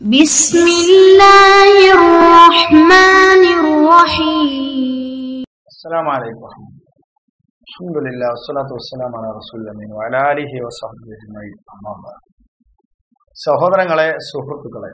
بسم الله الرحمن الرحيم السلام عليكم ورحمة الله الحمد لله والصلاة والسلام على رسول الله وعلى آله وصحبه أجمعين أما بعد സഹോദരങ്ങളെ സുഹൃത്തുക്കളെ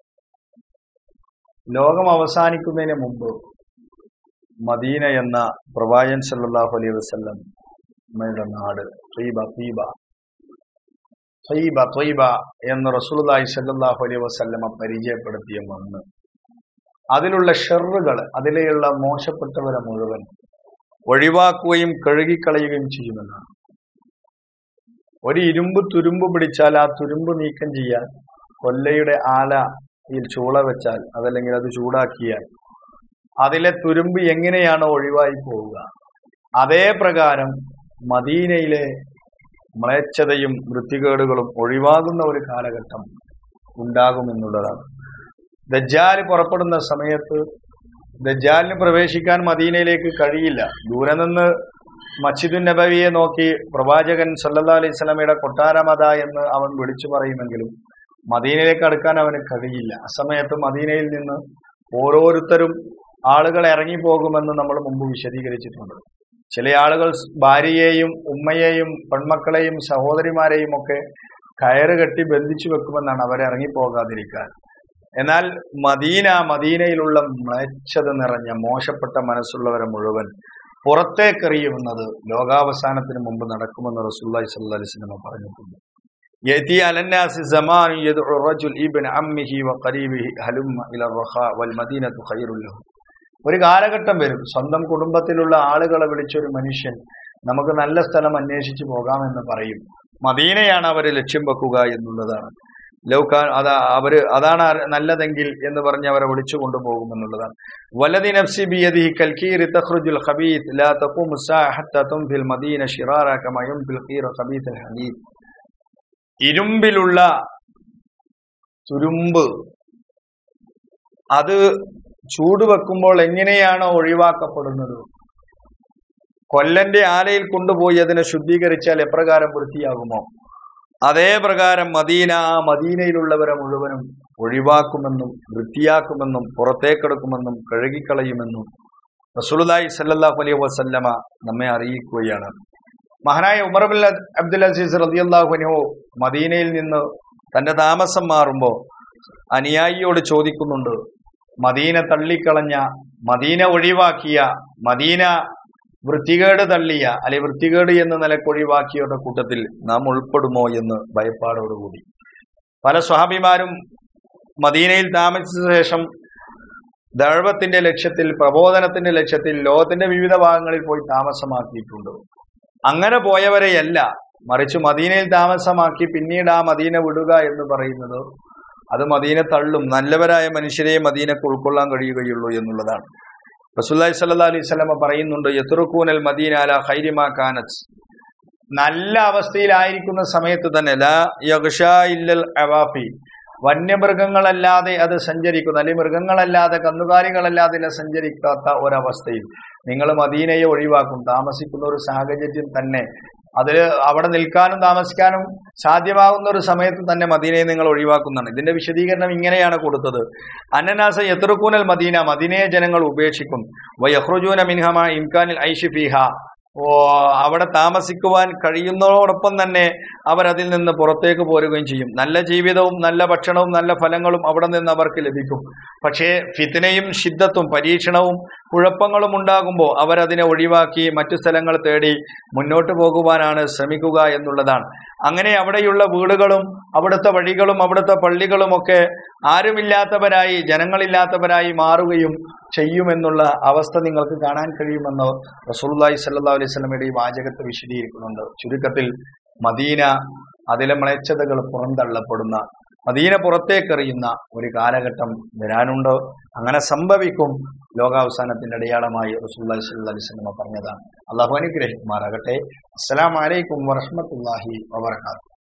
ലോകം അവസാനിക്കുന്നതിന് മുമ്പ് മദീന എന്ന പ്രവാചകൻ സല്ലല്ലാഹു അലൈഹി വസല്ലം നമ്മളുടെ നാട് ത്വയ്ബ ത്വയ്ബ ത്വയ്ബ ത്വയ്ബ എന്ന് റസൂലുള്ളാഹി സല്ലല്ലാഹു അലൈഹി വസല്ലമ പരിചയപ്പെടുത്തിയ മണ്ണ് അതിലുള്ള ഷെറുകൾ അതിലെയുള്ള മോശപ്പെട്ടവരെ മുഴുവൻ ഒഴിവാക്കുകയും കഴുകിക്കളയുകയും ചെയ്യുമെന്നാണ് ഒരു ഇരുമ്പ് തുരുമ്പ് പിടിച്ചാൽ ആ തുരുമ്പ് നീക്കം ചെയ്യാൻ കൊല്ലയുടെ ആലയിൽ ചൂള വെച്ചാൽ അതല്ലെങ്കിൽ അത് ചൂടാക്കിയാൽ അതിലെ തുരുമ്പ് എങ്ങനെയാണോ ഒഴിവായി പോവുക അതേ പ്രകാരം മദീനയിലെ മ്ലേച്ഛതയും വൃത്തികേടുകളും ഒഴിവാകുന്ന ഒരു കാലഘട്ടം ഉണ്ടാകുമെന്നുള്ളതാണ് ദജ്ജാല് പുറപ്പെടുന്ന സമയത്ത് ദജ്ജാലിന് പ്രവേശിക്കാൻ മദീനയിലേക്ക് കഴിയില്ല ദൂരെ നിന്ന് മസ്ജിദുൻ നബവിയെ നോക്കി പ്രവാചകൻ സല്ലല്ലാഹു അലൈഹി സ്വലമയുടെ കൊട്ടാരമത എന്ന് അവൻ വിളിച്ചു പറയുമെങ്കിലും മദീനയിലേക്ക് അടുക്കാൻ അവന് കഴിയില്ല ആ സമയത്ത് മദീനയിൽ നിന്ന് ഓരോരുത്തരും ആളുകൾ ഇറങ്ങിപ്പോകുമെന്ന് നമ്മൾ മുമ്പ് വിശദീകരിച്ചിട്ടുണ്ട് ചില ആളുകൾ ഭാര്യയെയും ഉമ്മയെയും പെൺമക്കളെയും സഹോദരിമാരെയും ഒക്കെ കയറ് കെട്ടി ബന്ധിച്ചു വെക്കുമെന്നാണ് അവരെ ഇറങ്ങിപ്പോകാതിരിക്കാൻ എന്നാൽ മദീന മദീനയിലുള്ള മ്ലേച്ഛത നിറഞ്ഞ മോശപ്പെട്ട മനസ്സുള്ളവരെ മുഴുവൻ പുറത്തേക്കെറിയുമെന്നത് ലോകാവസാനത്തിന് മുമ്പ് നടക്കുമെന്ന് റസൂല്ലായി സല്ലല്ലാഹു അലൈഹി വസല്ലം പറഞ്ഞിട്ടുണ്ട് يأتي على الناس زمان يدعو الرجل ابن عمه وقريبه هلم إلى الرخاء والمدينة خير له ഒരു കാലഘട്ടം വരും സ്വന്തം കുടുംബത്തിലുള്ള ആളുകളെ വിളിച്ചൊരു മനുഷ്യൻ നമുക്ക് നല്ല സ്ഥലം അന്വേഷിച്ചു പോകാമെന്ന് പറയും മദീനയാണ് അവർ ലക്ഷ്യം വെക്കുക എന്നുള്ളതാണ് ലൗക്കാൻ അതാ അവര് അതാണ് ആ- നല്ലതെങ്കിൽ എന്ന് പറഞ്ഞ് അവരെ വിളിച്ചു കൊണ്ടുപോകുമെന്നുള്ളതാണ് വലതി നഫ്സി ബിയദിഹി കൽക്കീർ തഖ്റുജുൽ ഖബീത്ത് ലാ തഖൂമു الساعة حتى تنفي المدينة شرارا كما ينفي القير خبيث الحديد ഇരുമ്പിലുള്ള തുരുമ്പ് അത് ചൂട് വെക്കുമ്പോൾ എങ്ങനെയാണോ ഒഴിവാക്കപ്പെടുന്നത് കൊല്ലന്റെ ആലയിൽ കൊണ്ടുപോയി അതിനെ ശുദ്ധീകരിച്ചാൽ എപ്രകാരം വൃത്തിയാകുമോ അതേ പ്രകാരം മദീന ആ മദീനയിലുള്ളവരെ മുഴുവനും ഒഴിവാക്കുമെന്നും വൃത്തിയാക്കുമെന്നും പുറത്തേക്കെടുക്കുമെന്നും കഴുകിക്കളയുമെന്നും റസൂലുള്ളാഹി സല്ലല്ലാഹു അലൈഹി വസല്ലമ നമ്മെ അറിയിക്കുകയാണ് മഹാനായ ഉമർ ബിൻ അബ്ദുൽ അസീസ് റളിയല്ലാഹു അൻഹു മദീനയിൽ നിന്ന് തന്റെ താമസം മാറുമ്പോൾ അനുയായിയോട് ചോദിക്കുന്നുണ്ട് മദീന തള്ളിക്കളഞ്ഞ മദീന ഒഴിവാക്കിയ മദീന വൃത്തികേട് തള്ളിയ അല്ലെ വൃത്തികേട് എന്ന നിലക്ക് ഒഴിവാക്കിയവരുടെ കൂട്ടത്തിൽ നാം ഉൾപ്പെടുമോ എന്ന് ഭയപ്പാടോടുകൂടി പല സ്വഹാബിമാരും മദീനയിൽ താമസിച്ച ശേഷം ദഴവത്തിന്റെ ലക്ഷ്യത്തിൽ പ്രബോധനത്തിന്റെ ലക്ഷ്യത്തിൽ ലോകത്തിന്റെ വിവിധ ഭാഗങ്ങളിൽ പോയി താമസമാക്കിയിട്ടുണ്ട് അങ്ങനെ പോയവരെയല്ല മറിച്ച് മദീനയിൽ താമസമാക്കി പിന്നീട് ആ മദീന വിടുക എന്ന് പറയുന്നത് അത് മദീന തള്ളും നല്ലവരായ മനുഷ്യരെ മദീനക്ക് ഉൾക്കൊള്ളാൻ കഴിയുകയുള്ളൂ എന്നുള്ളതാണ് റസൂല്ലായി സല്ലാ അലൈഹി സ്വലമ പറയുന്നുണ്ട് യത്തുറുക്കൂനൽ മദീന അല ഹൈരിമാ കാനത്ത് നല്ല അവസ്ഥയിലായിരിക്കുന്ന സമയത്ത് തന്നെ ലാ യഗ്ഷാ ഇല്ലൽ അവാഫി വന്യമൃഗങ്ങളല്ലാതെ അത് സഞ്ചരിക്കുന്ന അല്ലെങ്കിൽ മൃഗങ്ങളല്ലാതെ കന്നുകാലികളല്ലാതെ ഇതിനെ സഞ്ചരിക്കാത്ത ഒരവസ്ഥയിൽ നിങ്ങൾ മദീനയെ ഒഴിവാക്കും താമസിക്കുന്ന ഒരു സാഹചര്യം തന്നെ അതിൽ അവിടെ നിൽക്കാനും താമസിക്കാനും സാധ്യമാകുന്ന ഒരു സമയത്ത് തന്നെ മദീനയെ നിങ്ങൾ ഒഴിവാക്കുന്നതാണ് ഇതിന്റെ വിശദീകരണം ഇങ്ങനെയാണ് കൊടുത്തത് അന്നനാസ യത്രുക്കൂനൽ മദീന മദീനയെ ജനങ്ങൾ ഉപേക്ഷിക്കും വയഹ്റുജൂന മിൻഹമ ഇംകാനിൽ ഐഷി ഫിഹ ഓ അവിടെ താമസിക്കുവാൻ കഴിയുന്നതോടൊപ്പം തന്നെ അവരതിൽ നിന്ന് പുറത്തേക്ക് പോരുകയും ചെയ്യും നല്ല ജീവിതവും നല്ല ഭക്ഷണവും നല്ല ഫലങ്ങളും അവിടെ നിന്ന് അവർക്ക് ലഭിക്കും പക്ഷേ ഫിത്തിനയും ശിദ്ധത്തും പരീക്ഷണവും കുഴപ്പങ്ങളും ഉണ്ടാകുമ്പോൾ അവരതിനെ ഒഴിവാക്കി മറ്റു സ്ഥലങ്ങൾ തേടി മുന്നോട്ട് പോകുവാനാണ് ശ്രമിക്കുക എന്നുള്ളതാണ് അങ്ങനെ അവിടെയുള്ള വീടുകളും അവിടുത്തെ വഴികളും അവിടുത്തെ പള്ളികളും ഒക്കെ ആരുമില്ലാത്തവരായി ജനങ്ങളില്ലാത്തവരായി മാറുകയും ചെയ്യുമെന്നുള്ള അവസ്ഥ നിങ്ങൾക്ക് കാണാൻ കഴിയുമെന്ന് റസൂലുള്ളാഹി സ്വല്ലല്ലാഹു അലൈഹി വസല്ലമയുടെ ഈ വാചകത്തെ വിശദീകരിക്കുന്നുണ്ട് ചുരുക്കത്തിൽ മദീന അതിലെ മ്ലേച്ഛതകൾ പുറന്തള്ളപ്പെടുന്ന മദീന പുറത്തേക്കെറിയുന്ന ഒരു കാലഘട്ടം വരാനുണ്ട് അങ്ങനെ സംഭവിക്കും ലോകാവസാനത്തിന്റെ അടയാളമായി റസൂലുള്ളാഹി സ്വല്ലല്ലാഹു അലൈഹി വസല്ലമ പറഞ്ഞതാണ് അള്ളാഹു അനുഗ്രഹിക്കുമാറാകട്ടെ അസ്സലാമു അലൈക്കും വറഹ്മത്തുള്ളാഹി വബറകാതുഹു